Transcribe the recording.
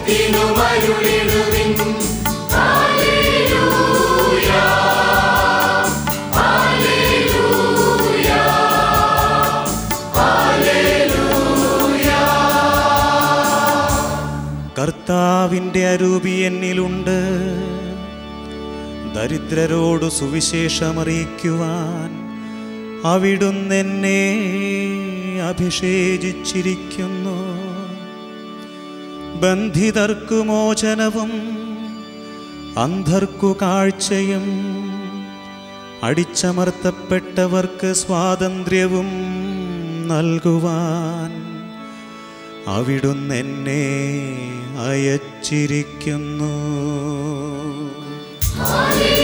ജനത്തിനുമരുളിടുവിൻ കർത്താവിൻ്റെ അരൂപി എന്നിലുണ്ട് ദരിദ്രരോട് സുവിശേഷമറിയിക്കുവാൻ അവിടുന്ന് എന്നെ അഭിഷേചിച്ചിരിക്കുന്നു ബന്ധിതർക്കു മോചനവും അന്ധർക്കു കാഴ്ചയും അടിച്ചമർത്തപ്പെട്ടവർക്ക് സ്വാതന്ത്ര്യവും നൽകുവാൻ അവിടുന്ന് എന്നെ അയച്ചിരിക്കുന്നു ഹല്ലേലൂയ